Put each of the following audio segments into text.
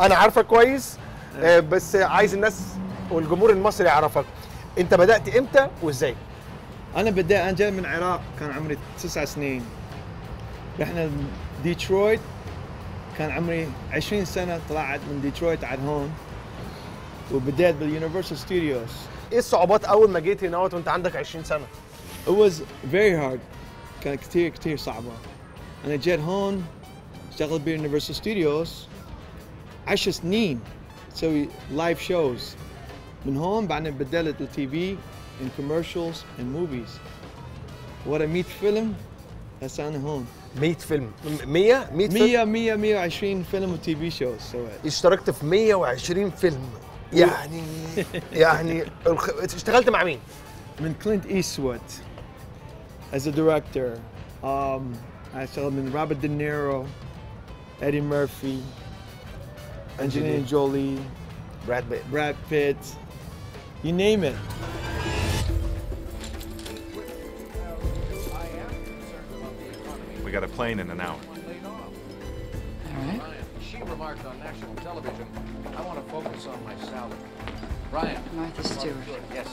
انا عارفك كويس آه، بس عايز الناس والجمهور المصري يعرفك انت بدات امتى وازاي انا بدأت انا جاي من العراق كان عمري تسع سنين رحنا ديترويت كان عمري 20 سنه طلعت من ديترويت على هون وبدأت باليونيفرسال ستوديوز ايه الصعوبات اول ما جيت هنا وانت عندك 20 سنه It was very hard كان كتير كتير صعبة أنا جيت هون اشتغلت بيونيفرسال ستوديوز عشر سنين تسوي لايف شوز من هون بعدين بدلت التي في in commercials and movies ورا 100 فيلم هسه أنا هون 100 فيلم 100 100 فيلم 100 100 120 فيلم وتي في شوز سويت اشتركت في 120 فيلم يعني يعني الخ... اشتغلت مع مين من كلينت ايستوود as a director um, اشتغل من روبرت دينيرو ايدي ميرفي انجلينا جولي براد بيت براد بيت you name it We got a plane in an hour. All right. She remarked on national television, I want to focus on my salary. Brian. Martha Stewart. Yes.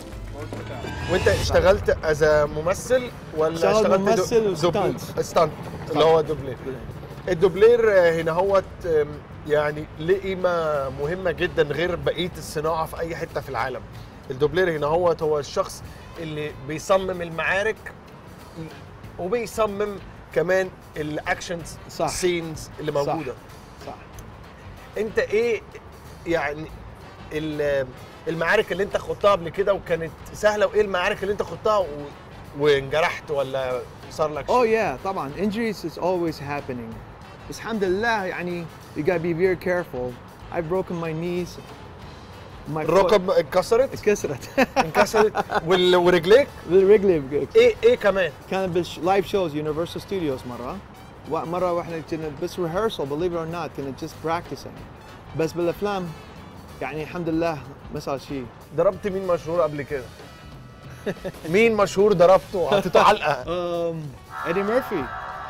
وانت اشتغلت از ممثل ولا اشتغلت اشتغلت ممثل دو- وستانت. دوبل- ستانت اللي هو دوبلير الدوبلير آه، هنا هو يعني ليه قيمه مهمه جدا غير بقيه الصناعه في اي حته في العالم الدوبلير هنا هو هو الشخص اللي بيصمم المعارك وبيصمم كمان الاكشنز صح. سينز اللي صح. موجوده صح انت ايه يعني ال- المعارك اللي انت خضتها قبل كده وكانت سهله وايه المعارك اللي انت خضتها و... وانجرحت ولا صار لك Oh شيء؟ yeah طبعا injuries is always happening بس الحمد لله يعني you gotta be very careful I've broken my knees my foot الركب اتكسرت اتكسرت انكسرت وال... ورجليك رجلي ايه ايه كمان كان باللايف شوز يونيفرسال ستوديوز مره و- مره واحنا كنا بس ريهرسل believe it or not كنا just practicing بس بالافلام يعني الحمد لله ما صار شيء ضربت مين مشهور قبل كده مين مشهور ضربته وحطيته علقه um, ايدي ميرفي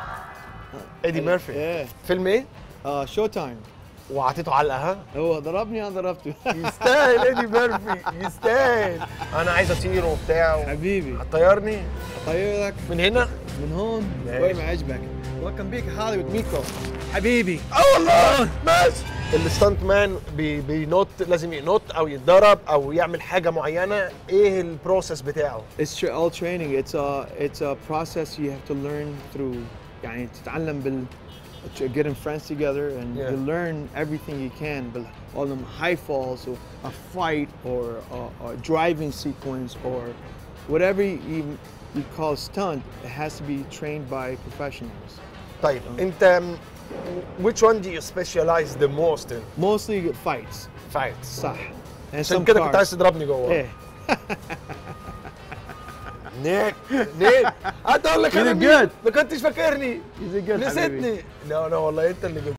ايدي ميرفي ايه فيلم ايه uh, شو تايم وحطيته علقه ها هو ضربني انا ضربته يستاهل ايدي ميرفي يستاهل انا عايز اطير وبتاع حبيبي هتطيرني اطير لك من هنا من هون ماشي. وين ما عجبك ويلكم بيك هوليوود ميكو حبيبي اه والله ماشي الستانت مان بي بينط لازم ينط او يتدرب او يعمل حاجه معينه ايه البروسيس بتاعه It's tra- all training. It's a it's a process you have to learn through. يعني تتعلم بال getting friends together and Yeah. you learn everything you can. But all them high falls or a fight or a, a driving sequence or whatever you, you call stunt, it has to be trained by professionals. طيب انت which one do you specialize the most in Mostly fights. fights صح. And عشان some كده كنت cars. عايز تضربني جوه ايه نيك نيك هتقول لك You انا did مين؟ good. ما كنتش فاكرني You did good, حبيبي. نسيتني لا لا والله انت اللي جبت